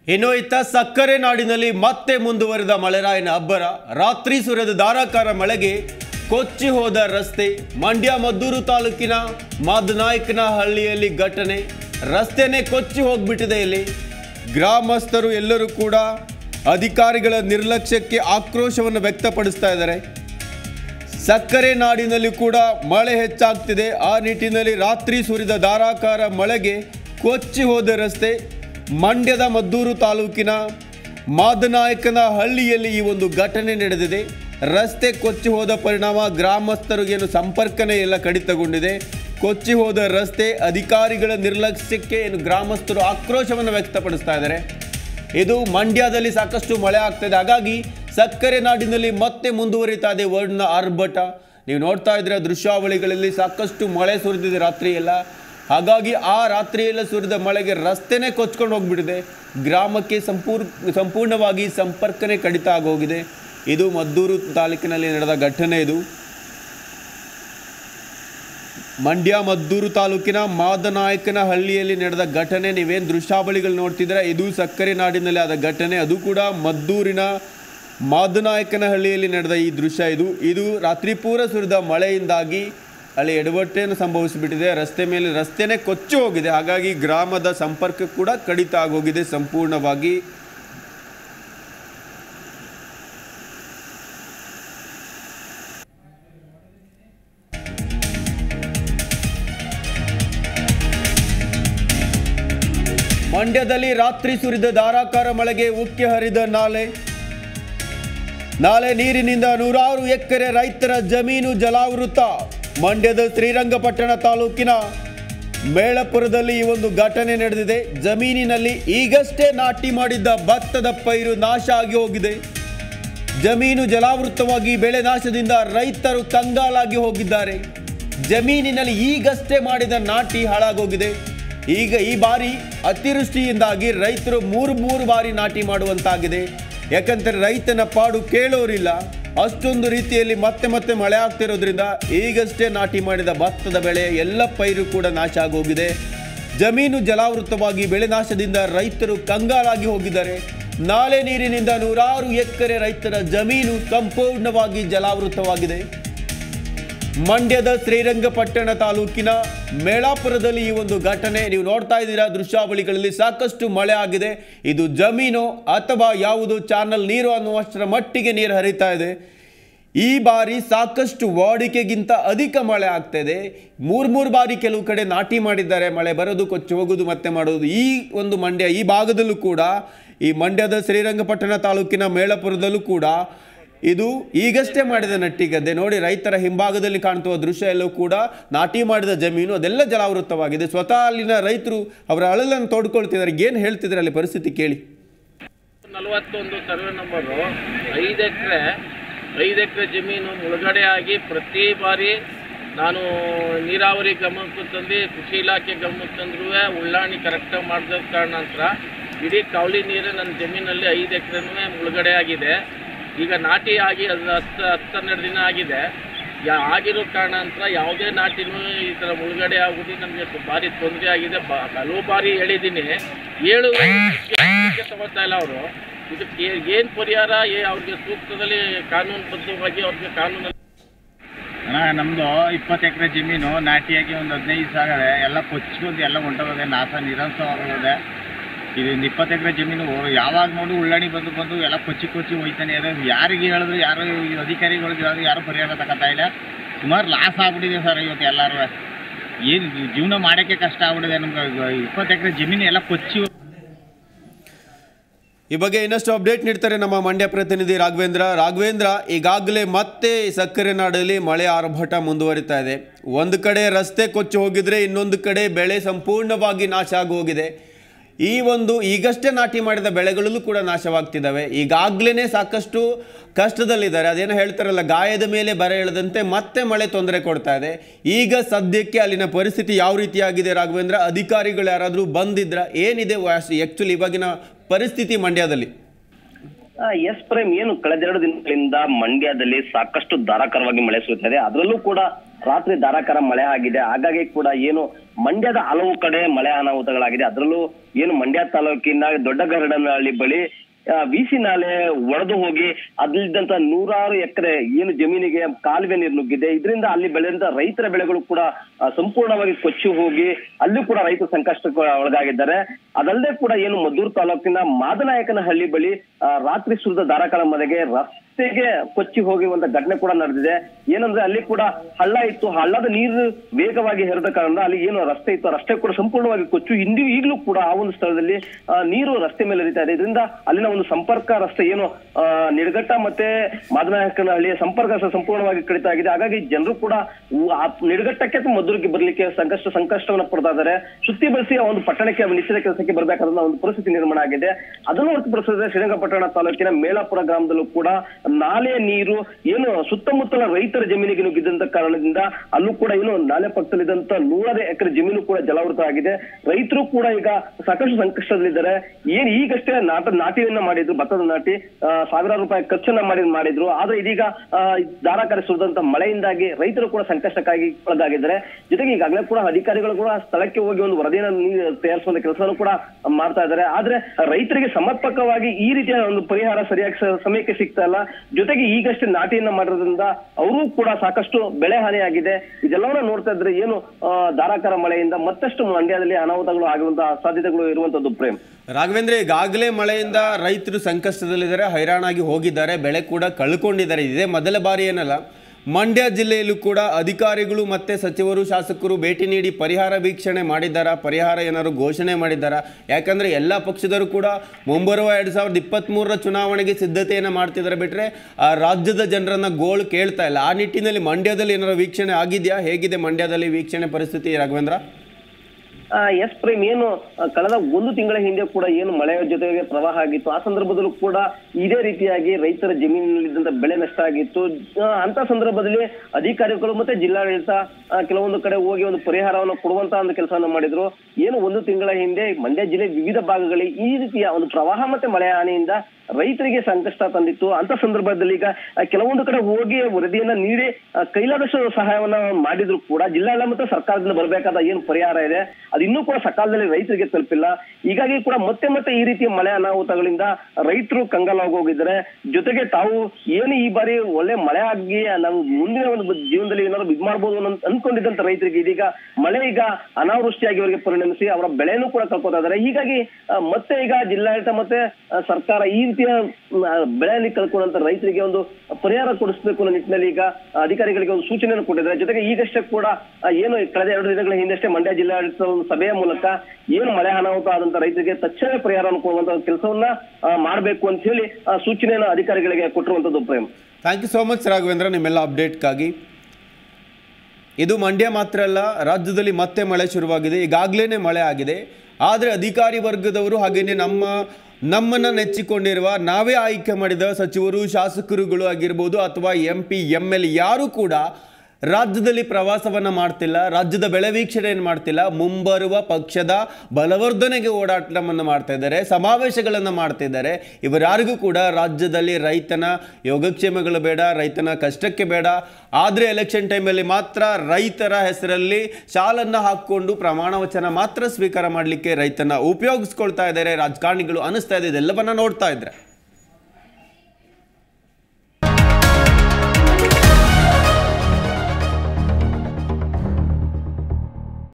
ಇನ್ನು ಇತ್ತ ಸಕ್ಕರೆ ನಾಡಿನಲ್ಲಿ ಮತ್ತೆ ಮುಂದುವರಿದ ಮಳೆರಾಯನ ಅಬ್ಬರ ರಾತ್ರಿ ಸುರಿದ ಧಾರಾಕಾರ ಮಳೆಗೆ ಕೊಚ್ಚಿ ಹೋದ ರಸ್ತೆ ಮಂಡ್ಯ ಮದ್ದೂರು ತಾಲೂಕಿನ ಮಾದನಾಯಕನಹಳ್ಳಿಯಲ್ಲಿ ಘಟನೆ ರಸ್ತೆನೇ ಕೊಚ್ಚಿ ಹೋಗ್ಬಿಟ್ಟಿದೆ ಇಲ್ಲಿ ಗ್ರಾಮಸ್ಥರು ಎಲ್ಲರೂ ಕೂಡ ಅಧಿಕಾರಿಗಳ ನಿರ್ಲಕ್ಷ್ಯಕ್ಕೆ ಆಕ್ರೋಶವನ್ನು ವ್ಯಕ್ತಪಡಿಸ್ತಾ ಇದ್ದಾರೆ ಸಕ್ಕರೆ ನಾಡಿನಲ್ಲಿ ಕೂಡ ಮಳೆ ಹೆಚ್ಚಾಗ್ತಿದೆ ಆ ನಿಟ್ಟಿನಲ್ಲಿ ರಾತ್ರಿ ಸುರಿದ ಧಾರಾಕಾರ ಮಳೆಗೆ ಕೊಚ್ಚಿ ಹೋದ ರಸ್ತೆ ಮಂಡ್ಯದ ಮದ್ದೂರು ತಾಲೂಕಿನ ಮಾದನಾಯಕನ ಹಳ್ಳಿಯಲ್ಲಿ ಈ ಒಂದು ಘಟನೆ ನಡೆದಿದೆ ರಸ್ತೆ ಕೊಚ್ಚಿ ಹೋದ ಪರಿಣಾಮ ಗ್ರಾಮಸ್ಥರಿಗೇನು ಸಂಪರ್ಕನೇ ಎಲ್ಲ ಕಡಿತಗೊಂಡಿದೆ ಕೊಚ್ಚಿ ಹೋದ ರಸ್ತೆ ಅಧಿಕಾರಿಗಳ ನಿರ್ಲಕ್ಷ್ಯಕ್ಕೆ ಏನು ಗ್ರಾಮಸ್ಥರು ಆಕ್ರೋಶವನ್ನು ವ್ಯಕ್ತಪಡಿಸ್ತಾ ಇದ್ದಾರೆ ಇದು ಮಂಡ್ಯದಲ್ಲಿ ಸಾಕಷ್ಟು ಮಳೆ ಆಗ್ತದೆ ಹಾಗಾಗಿ ಸಕ್ಕರೆ ನಾಡಿನಲ್ಲಿ ಮತ್ತೆ ಮುಂದುವರಿತಾ ಇದೆ ವರ್ಡ್ನ ಆರ್ಭಟ ನೀವು ನೋಡ್ತಾ ಇದ್ರೆ ದೃಶ್ಯಾವಳಿಗಳಲ್ಲಿ ಸಾಕಷ್ಟು ಮಳೆ ಸುರಿದಿದೆ ರಾತ್ರಿ ಎಲ್ಲ ಹಾಗಾಗಿ ಆ ರಾತ್ರಿಯೆಲ್ಲ ಸುರಿದ ಮಳೆಗೆ ರಸ್ತೆನೇ ಕೊಚ್ಕೊಂಡು ಹೋಗ್ಬಿಟ್ಟಿದೆ ಗ್ರಾಮಕ್ಕೆ ಸಂಪೂರ್ಣ ಸಂಪೂರ್ಣವಾಗಿ ಸಂಪರ್ಕನೇ ಕಡಿತ ಆಗೋಗಿದೆ ಇದು ಮದ್ದೂರು ತಾಲೂಕಿನಲ್ಲಿ ನಡೆದ ಘಟನೆ ಇದು ಮಂಡ್ಯ ಮದ್ದೂರು ತಾಲೂಕಿನ ಮಾದನಾಯಕನ ಹಳ್ಳಿಯಲ್ಲಿ ನಡೆದ ಘಟನೆ ನೀವೇನು ದೃಶ್ಯಾವಳಿಗಳು ನೋಡ್ತಿದ್ರೆ ಇದು ಸಕ್ಕರೆ ನಾಡಿನಲ್ಲಿ ಆದ ಘಟನೆ ಅದು ಕೂಡ ಮದ್ದೂರಿನ ಮಾದನಾಯಕನ ಹಳ್ಳಿಯಲ್ಲಿ ನಡೆದ ಈ ದೃಶ್ಯ ಇದು ಇದು ರಾತ್ರಿ ಪೂರ ಸುರಿದ ಮಳೆಯಿಂದಾಗಿ ಅಲ್ಲಿ ಎಡವಟ್ಟೆಯನ್ನು ಸಂಭವಿಸಿಬಿಟ್ಟಿದೆ ರಸ್ತೆ ಮೇಲೆ ರಸ್ತೆನೇ ಕೊಚ್ಚಿ ಹೋಗಿದೆ ಹಾಗಾಗಿ ಗ್ರಾಮದ ಸಂಪರ್ಕ ಕೂಡ ಕಡಿತ ಆಗೋಗಿದೆ ಸಂಪೂರ್ಣವಾಗಿ ಮಂಡ್ಯದಲ್ಲಿ ರಾತ್ರಿ ಸುರಿದ ಧಾರಾಕಾರ ಮಳೆಗೆ ಉಕ್ಕಿ ಹರಿದ ನಾಲೆ ನಾಲೆ ನೀರಿನಿಂದ ನೂರಾರು ಎಕರೆ ರೈತರ ಜಮೀನು ಜಲಾವೃತ ಮಂಡ್ಯದ ಶ್ರೀರಂಗಪಟ್ಟಣ ತಾಲೂಕಿನ ಮೇಳಪುರದಲ್ಲಿ ಈ ಒಂದು ಘಟನೆ ನಡೆದಿದೆ ಜಮೀನಿನಲ್ಲಿ ಈಗಷ್ಟೇ ನಾಟಿ ಮಾಡಿದ್ದ ಭತ್ತದ ಪೈರು ನಾಶ ಆಗಿ ಹೋಗಿದೆ ಜಮೀನು ಜಲಾವೃತವಾಗಿ ಬೆಳೆ ನಾಶದಿಂದ ರೈತರು ಕಂಗಾಲಾಗಿ ಹೋಗಿದ್ದಾರೆ ಜಮೀನಿನಲ್ಲಿ ಈಗಷ್ಟೇ ಮಾಡಿದ ನಾಟಿ ಹಾಳಾಗೋಗಿದೆ ಈಗ ಈ ಬಾರಿ ಅತಿವೃಷ್ಟಿಯಿಂದಾಗಿ ರೈತರು ಮೂರು ಮೂರು ಬಾರಿ ನಾಟಿ ಮಾಡುವಂತಾಗಿದೆ ಯಾಕಂದ್ರೆ ರೈತನ ಪಾಡು ಕೇಳೋರಿಲ್ಲ ಅಷ್ಟೊಂದು ರೀತಿಯಲ್ಲಿ ಮತ್ತೆ ಮತ್ತೆ ಮಳೆ ಆಗ್ತಿರೋದ್ರಿಂದ ಈಗಷ್ಟೇ ನಾಟಿ ಮಾಡಿದ ಭತ್ತದ ಬೆಳೆ ಎಲ್ಲ ಪೈರು ಕೂಡ ನಾಶ ಆಗೋಗಿದೆ ಜಮೀನು ಜಲಾವೃತವಾಗಿ ಬೆಳೆ ನಾಶದಿಂದ ರೈತರು ಕಂಗಾಲಾಗಿ ಹೋಗಿದ್ದಾರೆ ನಾಲೆ ನೀರಿನಿಂದ ನೂರಾರು ಎಕರೆ ರೈತರ ಜಮೀನು ಸಂಪೂರ್ಣವಾಗಿ ಜಲಾವೃತವಾಗಿದೆ ಮಂಡ್ಯದ ಶ್ರೀರಂಗಪಟ್ಟಣ ತಾಲೂಕಿನ ಮೇಳಾಪುರದಲ್ಲಿ ಈ ಒಂದು ಘಟನೆ ನೀವು ನೋಡ್ತಾ ಇದ್ದೀರಾ ದೃಶ್ಯಾವಳಿಗಳಲ್ಲಿ ಸಾಕಷ್ಟು ಮಳೆ ಆಗಿದೆ ಇದು ಜಮೀನು ಅಥವಾ ಯಾವುದು ಚಾನಲ್ ನೀರು ಅನ್ನುವಷ್ಟರ ಮಟ್ಟಿಗೆ ನೀರು ಹರಿತಾ ಇದೆ ಈ ಬಾರಿ ಸಾಕಷ್ಟು ವಾಡಿಕೆಗಿಂತ ಅಧಿಕ ಮಳೆ ಆಗ್ತಾ ಇದೆ ಮೂರ್ ಮೂರು ಬಾರಿ ಕೆಲವು ಕಡೆ ನಾಟಿ ಮಾಡಿದ್ದಾರೆ ಮಳೆ ಬರೋದು ಕೊಚ್ಚಿ ಹೋಗೋದು ಮತ್ತೆ ಮಾಡೋದು ಈ ಒಂದು ಮಂಡ್ಯ ಈ ಭಾಗದಲ್ಲೂ ಕೂಡ ಈ ಮಂಡ್ಯದ ಶ್ರೀರಂಗಪಟ್ಟಣ ತಾಲೂಕಿನ ಮೇಳಪುರದಲ್ಲೂ ಕೂಡ ಇದು ಈಗಷ್ಟೇ ಮಾಡಿದ ನಟ್ಟಿಗದ್ದೆ ನೋಡಿ ರೈತರ ಹಿಂಭಾಗದಲ್ಲಿ ಕಾಣುವ ದೃಶ್ಯ ಎಲ್ಲವೂ ಕೂಡ ನಾಟಿ ಮಾಡಿದ ಜಮೀನು ಅದೆಲ್ಲ ಜಲಾವೃತವಾಗಿದೆ ಸ್ವತಃ ಅಲ್ಲಿನ ರೈತರು ಅವರ ಅಳಲನ್ನು ತೋಡ್ಕೊಳ್ತಿದ್ದಾರೆ ಏನು ಹೇಳ್ತಿದ್ದಾರೆ ಅಲ್ಲಿ ಪರಿಸ್ಥಿತಿ ಕೇಳಿ ನಲವತ್ತೊಂದು ಸರ್ವೆ ನಂಬರು ಐದು ಎಕರೆ ಐದು ಎಕರೆ ಜಮೀನು ಮುಳುಗಡೆ ಆಗಿ ಪ್ರತಿ ಬಾರಿ ನಾನು ನೀರಾವರಿ ಗಮನಕ್ಕೆ ತಂದು ಕೃಷಿ ಇಲಾಖೆ ಗಮನಕ್ಕೆ ತಂದ್ರೂ ಉಳ್ಳಾಣಿ ಕರೆಕ್ಟಾಗಿ ಮಾಡಿದ ಕಾರಣಾಂತರ ಇಡೀ ಕಾವಲಿ ನೀರು ನನ್ನ ಜಮೀನಲ್ಲಿ ಐದು ಎಕರೆನೂ ಮುಳುಗಡೆ ಆಗಿದೆ ಈಗ ನಾಟಿ ಆಗಿ ಅದು ಹತ್ತು ಹತ್ತು ಹನ್ನೆರಡು ದಿನ ಆಗಿದೆ ಯಾ ಆಗಿರೋ ಕಾರಣಾಂತರ ಯಾವುದೇ ನಾಟಿನೂ ಈ ಥರ ಮುಳುಗಡೆ ಆಗೋದು ನಮಗೆ ಭಾರಿ ತೊಂದರೆ ಆಗಿದೆ ಬ ಹಲವು ಬಾರಿ ಹೇಳಿದ್ದೀನಿ ಏಳು ವರ್ಷಕ್ಕೆ ತಗೋತಾ ಇಲ್ಲ ಅವರು ಇದಕ್ಕೆ ಏನು ಪರಿಹಾರ ಏ ಅವ್ರಿಗೆ ಸೂಕ್ತದಲ್ಲಿ ಕಾನೂನುಬದ್ಧವಾಗಿ ಅವ್ರಿಗೆ ಕಾನೂನು ಅಣ್ಣ ನಮ್ಮದು ಇಪ್ಪತ್ತು ಎಕರೆ ಜಮೀನು ನಾಟಿಯಾಗಿ ಒಂದು ಹದಿನೈದು ಸಾವಿರ ಎಲ್ಲ ಕೊಚ್ಕೊಂಡು ಎಲ್ಲ ಹೊಂಟೋಗಿದೆ ನಾಶ ನಿರಂತರವಾಗಿದೆ ಇದೊಂದು ಇಪ್ಪತ್ತು ಎಕರೆ ಜಮೀನು ಯಾವಾಗ ನೋಡಿ ಉಳ್ಳಾಣಿ ಬಂದು ಬಂದು ಎಲ್ಲ ಕೊಚ್ಚಿ ಕೊಚ್ಚಿ ಹೋಯ್ತಾನೆ ಇದೆ ಯಾರಿಗೆ ಹೇಳಿದ್ರು ಯಾರು ಈ ಅಧಿಕಾರಿಗಳಿಗೆ ಹೇಳಿದ್ರು ಯಾರು ಪರಿಹಾರ ತಗೋತಾ ಇಲ್ಲ ಸುಮಾರು ಲಾಸ್ ಆಗ್ಬಿಟ್ಟಿದೆ ಸರ್ ಇವತ್ತು ಎಲ್ಲರೂ ಏನು ಜೀವನ ಮಾಡೋಕ್ಕೆ ಕಷ್ಟ ಆಗ್ಬಿಟ್ಟಿದೆ ನಮ್ಗೆ ಇಪ್ಪತ್ತು ಎಕರೆ ಜಮೀನು ಎಲ್ಲ ಕೊಚ್ಚಿ ಈ ಬಗ್ಗೆ ಇನ್ನಷ್ಟು ಅಪ್ಡೇಟ್ ನೀಡ್ತಾರೆ ನಮ್ಮ ಮಂಡ್ಯ ಪ್ರತಿನಿಧಿ ರಾಘವೇಂದ್ರ ರಾಘವೇಂದ್ರ ಈಗಾಗಲೇ ಮತ್ತೆ ಸಕ್ಕರೆ ನಾಡಲ್ಲಿ ಮಳೆ ಆರ್ಭಟ ಮುಂದುವರಿತಾ ಇದೆ ಒಂದು ಕಡೆ ರಸ್ತೆ ಕೊಚ್ಚಿ ಹೋಗಿದ್ರೆ ಇನ್ನೊಂದು ಕಡೆ ಬೆಳೆ ಸಂಪೂರ್ಣವಾಗಿ ನಾಶ ಆಗಿ ಹೋಗಿದೆ ಈ ಒಂದು ಈಗಷ್ಟೇ ನಾಟಿ ಮಾಡಿದ ಬೆಳೆಗಳಲ್ಲೂ ಕೂಡ ನಾಶವಾಗ್ತಿದ್ದಾವೆ ಈಗಾಗಲೇ ಸಾಕಷ್ಟು ಕಷ್ಟದಲ್ಲಿದ್ದಾರೆ ಅದೇನೋ ಹೇಳ್ತಾರಲ್ಲ ಗಾಯದ ಮೇಲೆ ಬರ ಎಳೆದಂತೆ ಮತ್ತೆ ಮಳೆ ತೊಂದರೆ ಕೊಡ್ತಾ ಇದೆ ಈಗ ಸದ್ಯಕ್ಕೆ ಅಲ್ಲಿನ ಪರಿಸ್ಥಿತಿ ಯಾವ ರೀತಿಯಾಗಿದೆ ರಾಘವೇಂದ್ರ ಅಧಿಕಾರಿಗಳು ಯಾರಾದರೂ ಬಂದಿದ್ರ ಏನಿದೆ ಆ್ಯಕ್ಚುಲಿ ಇವಾಗಿನ ಪರಿಸ್ಥಿತಿ ಮಂಡ್ಯದಲ್ಲಿ ಎಸ್ ಪ್ರೇಮ್ ಏನು ಕಳೆದೆರಡು ದಿನಗಳಿಂದ ಮಂಡ್ಯದಲ್ಲಿ ಸಾಕಷ್ಟು ಧಾರಾಕಾರವಾಗಿ ಮಳೆ ಸುರಿತಾ ಇದೆ ಅದರಲ್ಲೂ ಕೂಡ ರಾತ್ರಿ ಧಾರಾಕಾರ ಮಳೆ ಆಗಿದೆ ಹಾಗಾಗಿ ಕೂಡ ಏನು ಮಂಡ್ಯದ ಹಲವು ಕಡೆ ಮಳೆ ಅನಾಹುತಗಳಾಗಿದೆ ಅದರಲ್ಲೂ ಏನು ಮಂಡ್ಯ ತಾಲೂಕಿನ ದೊಡ್ಡಗರಡನಹಳ್ಳಿ ಬಳಿ ವಿಸಿ ನಾಲೆ ಒಡೆದು ಹೋಗಿ ಅಲ್ಲಿದ್ದಂತ ನೂರಾರು ಎಕರೆ ಏನು ಜಮೀನಿಗೆ ಕಾಲುವೆ ನೀರು ನುಗ್ಗಿದೆ ಇದರಿಂದ ಅಲ್ಲಿ ಬೆಳೆದಂತ ರೈತರ ಬೆಳೆಗಳು ಕೂಡ ಆ, ಸಂಪೂರ್ಣವಾಗಿ ಕೊಚ್ಚಿ ಹೋಗಿ ಅಲ್ಲೂ ಕೂಡ ರೈತರು ಸಂಕಷ್ಟಕ್ಕೆ ಒಳಗಾಗಿದ್ದಾರೆ ಅದಲ್ಲದೆ ಕೂಡ ಏನು ಮದ್ದೂರು ತಾಲೂಕಿನ ಮಾದನಾಯಕನಹಳ್ಳಿ ಬಳಿ ಆ, ರಾತ್ರಿ ಸುರಿದ ಧಾರಾಕಾರ ಮಳೆಗೆ ರಸ್ತೆಗೆ ಕೊಚ್ಚಿ ಹೋಗುವಂತ ಘಟನೆ ಕೂಡ ನಡೆದಿದೆ ಏನಂದ್ರೆ ಅಲ್ಲಿ ಕೂಡ ಹಳ್ಳ ಇತ್ತು ಹಳ್ಳದ ನೀರು ವೇಗವಾಗಿ ಹರಿದ ಕಾರಣ ಅಲ್ಲಿ ಏನು ರಸ್ತೆ ಇತ್ತು ಆ ರಸ್ತೆ ಕೂಡ ಸಂಪೂರ್ಣವಾಗಿ ಕೊಚ್ಚು ಇಂದು ಈಗಲೂ ಕೂಡ ಆ ಒಂದು ಸ್ಥಳದಲ್ಲಿ ಆ, ನೀರು ರಸ್ತೆ ಮೇಲೆ ಹರಿತಾ ಇದೆ ಇದರಿಂದ ಅಲ್ಲಿನ ಒಂದು ಸಂಪರ್ಕ ರಸ್ತೆ ಏನು ಆ, ನಿಡಘಟ್ಟ ಮತ್ತೆ ಮಾದನಾಯಕನಹಳ್ಳಿಯ ಸಂಪರ್ಕ ರಸ್ತೆ ಸಂಪೂರ್ಣವಾಗಿ ಕಡಿತ ಆಗಿದೆ ಹಾಗಾಗಿ ಜನರು ಕೂಡ ಉ- ಆ ನಿಡಘಟ್ಟಕ್ಕೆ ಅಥವಾ ಮದ್ದೂರಿಗೆ ಬರ್ಲಿಕ್ಕೆ ಸಂಕಷ್ಟ ಸಂಕಷ್ಟವನ್ನ ಪಡ್ತಾ ಇದ್ದಾರೆ ಸುತ್ತಿ ಬಳಸಿ ಆ ಒಂದು ಪಟ್ಟಣಕ್ಕೆ ನಿಶ್ಚಿತ ಕೆಲಸಕ್ಕೆ ಬರಬೇಕಾದ ಒಂದು ಪರಿಸ್ಥಿತಿ ನಿರ್ಮಾಣ ಆಗಿದೆ ಅದನ್ನು ಹೊರತುಪಡಿಸಿದ್ರೆ ಶ್ರೀರಂಗಪಟ್ಟಣ ತಾಲೂಕಿನ ಮೇಲಾಪುರ ಗ್ರಾಮದಲ್ಲೂ ಕೂಡ ನಾಲೆಯ ನೀರು ಏನು ಸುತ್ತಮುತ್ತಲ ರೈತರ ಜಮೀನಿಗೆ ನುಗ್ಗಿದ್ದಂತ ಕಾರಣದಿಂದ ಅಲ್ಲೂ ಕೂಡ ಏನು ನಾಲೆ ಪಕ್ಕದಲ್ಲಿದ್ದಂತ ನೂರಾರು ಎಕರೆ ಜಮೀನು ಕೂಡ ಜಲಾವೃತ ಆಗಿದೆ ರೈತರು ಕೂಡ ಈಗ ಸಾಕಷ್ಟು ಸಂಕಷ್ಟದಲ್ಲಿದ್ದಾರೆ ಏನ್ ಈಗಷ್ಟೇ ನಾಟ ನಾಟಿಯನ್ನ ಮಾಡಿದ್ರು ಭತ್ತದ ನಾಟಿ ಆ, ಸಾವಿರಾರು ರೂಪಾಯಿ ಖರ್ಚನ್ನ ಮಾಡಿ ಮಾಡಿದ್ರು ಆದ್ರೆ ಇದೀಗ ಆ, ಧಾರಾಕಾರ ಸುರಿದಂತ ಮಳೆಯಿಂದಾಗಿ ರೈತರು ಕೂಡ ಸಂಕಷ್ಟಕ್ಕಾಗಿ ಒಳಗಾಗಿದ್ದಾರೆ ಜೊತೆಗೆ ಈಗಾಗಲೇ ಕೂಡ ಅಧಿಕಾರಿಗಳು ಕೂಡ ಸ್ಥಳಕ್ಕೆ ಹೋಗಿ ಒಂದು ವರದಿಯನ್ನು ನೀ- ತಯಾರಿಸುವಂತ ಕೆಲಸವನ್ನು ಕೂಡ ಮಾಡ್ತಾ ಇದ್ದಾರೆ ಆದ್ರೆ ರೈತರಿಗೆ ಸಮರ್ಪಕವಾಗಿ ಈ ರೀತಿಯ ಒಂದು ಪರಿಹಾರ ಸರಿಯಾಗಿ ಸ- ಸಮಯಕ್ಕೆ ಸಿಗ್ತಾ ಇಲ್ಲ ಜೊತೆಗೆ ಈಗಷ್ಟೇ ನಾಟಿಯನ್ನ ಮಾಡಿರೋದ್ರಿಂದ ಅವರು ಕೂಡ ಸಾಕಷ್ಟು ಬೆಳೆ ಹಾನಿಯಾಗಿದೆ ಇದೆಲ್ಲವನ್ನ ನೋಡ್ತಾ ಇದ್ರೆ ಏನು ಆ, ಧಾರಾಕಾರ ಮಳೆಯಿಂದ ಮತ್ತಷ್ಟು ಮಂಡ್ಯದಲ್ಲಿ ಅನಾಹುತಗಳು ಆಗುವಂತಹ ಸಾಧ್ಯತೆಗಳು ಇರುವಂತದ್ದು ಪ್ರೇಮ್ ರಾಘವೇಂದ್ರ ಈಗಾಗಲೇ ಮಳೆಯಿಂದ ರೈತರು ಸಂಕಷ್ಟದಲ್ಲಿದ್ದಾರೆ ಹೈರಾಣಾಗಿ ಹೋಗಿದ್ದಾರೆ ಬೆಳೆ ಕೂಡ ಕಳ್ಕೊಂಡಿದ್ದಾರೆ ಇದೇ ಮೊದಲ ಬಾರಿ ಏನಲ್ಲ ಮಂಡ್ಯ ಜಿಲ್ಲೆಯಲ್ಲೂ ಕೂಡ ಅಧಿಕಾರಿಗಳು ಮತ್ತೆ ಸಚಿವರು ಶಾಸಕರು ಭೇಟಿ ನೀಡಿ ಪರಿಹಾರ ವೀಕ್ಷಣೆ ಮಾಡಿದ್ದಾರಾ ಪರಿಹಾರ ಏನಾದ್ರು ಘೋಷಣೆ ಮಾಡಿದ್ದಾರಾ ಯಾಕಂದ್ರೆ ಎಲ್ಲ ಪಕ್ಷದವರು ಕೂಡ ಮುಂಬರುವ ಎರಡು ಸಾವಿರದ ಇಪ್ಪತ್ತ್ಮೂರರ ಚುನಾವಣೆಗೆ ಸಿದ್ಧತೆಯನ್ನು ಮಾಡ್ತಿದ್ದಾರೆ ಬಿಟ್ರೆ ಆ ರಾಜ್ಯದ ಜನರನ್ನ ಗೋಳು ಕೇಳ್ತಾ ಇಲ್ಲ ಆ ನಿಟ್ಟಿನಲ್ಲಿ ಮಂಡ್ಯದಲ್ಲಿ ಏನಾದ್ರು ವೀಕ್ಷಣೆ ಆಗಿದೆಯಾ ಹೇಗಿದೆ ಮಂಡ್ಯದಲ್ಲಿ ವೀಕ್ಷಣೆ ಪರಿಸ್ಥಿತಿ ರಾಘವೇಂದ್ರ ಆ, ಎಸ್ ಪ್ರೇಮ್ ಏನು ಆ, ಕಳೆದ ಒಂದು ತಿಂಗಳ ಹಿಂದೆ ಕೂಡ ಏನು ಮಳೆಯ ಜೊತೆಗೆ ಪ್ರವಾಹ ಆಗಿತ್ತು ಆ ಸಂದರ್ಭದಲ್ಲೂ ಕೂಡ ಇದೇ ರೀತಿಯಾಗಿ ರೈತರ ಜಮೀನಿನಲ್ಲಿದ್ದಂತ ಬೆಳೆ ನಷ್ಟ ಆಗಿತ್ತು ಆ, ಅಂತ ಸಂದರ್ಭದಲ್ಲಿ ಅಧಿಕಾರಿಗಳು ಮತ್ತೆ ಜಿಲ್ಲಾಡಳಿತ ಆ, ಕೆಲವೊಂದು ಕಡೆ ಹೋಗಿ ಒಂದು ಪರಿಹಾರವನ್ನು ಕೊಡುವಂತ ಒಂದು ಕೆಲಸವನ್ನು ಮಾಡಿದ್ರು ಏನು ಒಂದು ತಿಂಗಳ ಹಿಂದೆ ಮಂಡ್ಯ ಜಿಲ್ಲೆ ವಿವಿಧ ಭಾಗಗಳಲ್ಲಿ ಈ ರೀತಿಯ ಒಂದು ಪ್ರವಾಹ ಮತ್ತೆ ಮಳೆ ಹಾನಿಯಿಂದ ರೈತರಿಗೆ ಸಂಕಷ್ಟ ತಂದಿತ್ತು ಅಂತ ಸಂದರ್ಭದಲ್ಲಿ ಈಗ ಆ, ಕೆಲವೊಂದು ಕಡೆ ಹೋಗಿ ವರದಿಯನ್ನ ನೀಡಿ ಆ, ಕೈಲಾದಷ್ಟು ಸಹಾಯವನ್ನ ಮಾಡಿದ್ರು ಕೂಡ ಜಿಲ್ಲಾಡಳಿತ ಮತ್ತು ಸರ್ಕಾರದಿಂದ ಬರಬೇಕಾದ ಏನು ಪರಿಹಾರ ಇದೆ ಅದು ಇನ್ನೂ ಕೂಡ ಸಕಾಲದಲ್ಲಿ ರೈತರಿಗೆ ತಲುಪಿಲ್ಲ ಹೀಗಾಗಿ ಕೂಡ ಮತ್ತೆ ಮತ್ತೆ ಈ ರೀತಿಯ ಮಳೆ ಅನಾಹುತಗಳಿಂದ ರೈತರು ಕಂಗಾಲಾಗಿ ಹೋಗಿದ್ದಾರೆ ಜೊತೆಗೆ ತಾವು ಏನು ಈ ಬಾರಿ ಒಳ್ಳೆ ಮಳೆ ಆಗಿ ನಾವು ಮುಂದಿನ ಒಂದು ಬ- ಜೀವನದಲ್ಲಿ ಏನಾದ್ರು ಇದು ಮಾಡ್ಬೋದು ಅಂತ ಅನ್ಕೊಂಡಿದ್ದಂತ ರೈತರಿಗೆ ಇದೀಗ ಮಳೆ ಈಗ ಅನಾವೃಷ್ಟಿಯಾಗಿ ಅವರಿಗೆ ಪರಿಣಮಿಸಿ ಅವರ ಬೆಳೆನೂ ಕೂಡ ಕಳ್ಕೊತಾ ಇದ್ದಾರೆ ಹೀಗಾಗಿ ಆ, ಮತ್ತೆ ಈಗ ಜಿಲ್ಲಾಡಳಿತ ಮತ್ತೆ ಆ, ಸರ್ಕಾರ ಈ ರೀತಿಯ ಮ್, ಆ, ಬೆಳೆಯಲ್ಲಿ ಕಳ್ಕೊಂಡಂತ ರೈತರಿಗೆ ಒಂದು ಪರಿಹಾರ ಕೊಡಿಸಬೇಕು ಅನ್ನೋ ನಿಟ್ಟಿನಲ್ಲಿ ಈಗ ಅಧಿಕಾರಿಗಳಿಗೆ ಒಂದು ಸೂಚನೆಯನ್ನು ಕೊಟ್ಟಿದ್ದಾರೆ ಜೊತೆಗೆ ಈಗಷ್ಟೇ ಕೂಡ ಆ, ಏನು ಕಳೆದ ಎರಡು ದಿನಗಳ ಹಿಂದಷ್ಟೇ ಮಂಡ್ಯ ಜಿಲ್ಲಾಡಳಿತ ಒಂದು ಸಭೆಯ ಮೂಲಕ ಏನು ಮಳೆ ಅನಾಹುತ ಆದಂತ ರೈತರಿಗೆ ತಕ್ಷಣ ಪರಿಹಾರವನ್ನು ಕೊಡುವಂತ ಕೆಲಸವನ್ನ ಆ, ಮಾಡ್ಬೇಕು ಅಂತ ಹೇಳಿ ಆ, ಸೂಚನೆಯನ್ನು ಅಧಿಕಾರಿಗಳಿಗೆ ಕೊಟ್ಟಿರುವಂತದ್ದು Prem thank you so much Raghavendra ನಿಮ್ಮೆಲ್ಲ ಅಪ್ಡೇಟ್ಗಾಗಿ ಇದು ಮಂಡ್ಯ ಮಾತ್ರ ಅಲ್ಲ ರಾಜ್ಯದಲ್ಲಿ ಮತ್ತೆ ಮಳೆ ಶುರುವಾಗಿದೆ ಈಗಾಗಲೇ ಮಳೆ ಆಗಿದೆ ಆದರೆ ಅಧಿಕಾರಿ ವರ್ಗದವರು ಹಾಗೆಯೇ ನಮ್ಮ ನಮ್ಮನ್ನು ನೆಚ್ಚಿಕೊಂಡಿರುವ ನಾವೇ ಆಯ್ಕೆ ಮಾಡಿದ ಸಚಿವರು ಶಾಸಕರುಗಳು ಆಗಿರ್ಬೋದು ಅಥವಾ ಎಂ ಪಿ ಎಮ್ ಎಲ್ ಯಾರೂ ಕೂಡ ರಾಜ್ಯದಲ್ಲಿ ಪ್ರವಾಸವನ್ನು ಮಾಡ್ತಿಲ್ಲ ರಾಜ್ಯದ ಬೆಳೆ ವೀಕ್ಷಣೆಯನ್ನು ಮಾಡ್ತಿಲ್ಲ ಮುಂಬರುವ ಪಕ್ಷದ ಬಲವರ್ಧನೆಗೆ ಓಡಾಟವನ್ನು ಮಾಡ್ತಾ ಇದ್ದಾರೆ ಸಮಾವೇಶಗಳನ್ನು ಮಾಡ್ತಾ ಇದ್ದಾರೆ ಇವರ್ಯಾರಿಗೂ ಕೂಡ ರಾಜ್ಯದಲ್ಲಿ ರೈತನ ಯೋಗಕ್ಷೇಮಗಳು ಬೇಡ ರೈತನ ಕಷ್ಟಕ್ಕೆ ಬೇಡ ಆದರೆ ಎಲೆಕ್ಷನ್ ಟೈಮಲ್ಲಿ ಮಾತ್ರ ರೈತರ ಹೆಸರಲ್ಲಿ ಶಾಲನ್ನು ಹಾಕ್ಕೊಂಡು ಪ್ರಮಾಣ ವಚನ ಮಾತ್ರ ಸ್ವೀಕಾರ ಮಾಡಲಿಕ್ಕೆ ರೈತನ ಉಪಯೋಗಿಸ್ಕೊಳ್ತಾ ಇದ್ದಾರೆ ರಾಜಕಾರಣಿಗಳು ಅನಿಸ್ತಾ ಇದೆ ಇದೆಲ್ಲವನ್ನ ನೋಡ್ತಾ ಇದ್ರೆ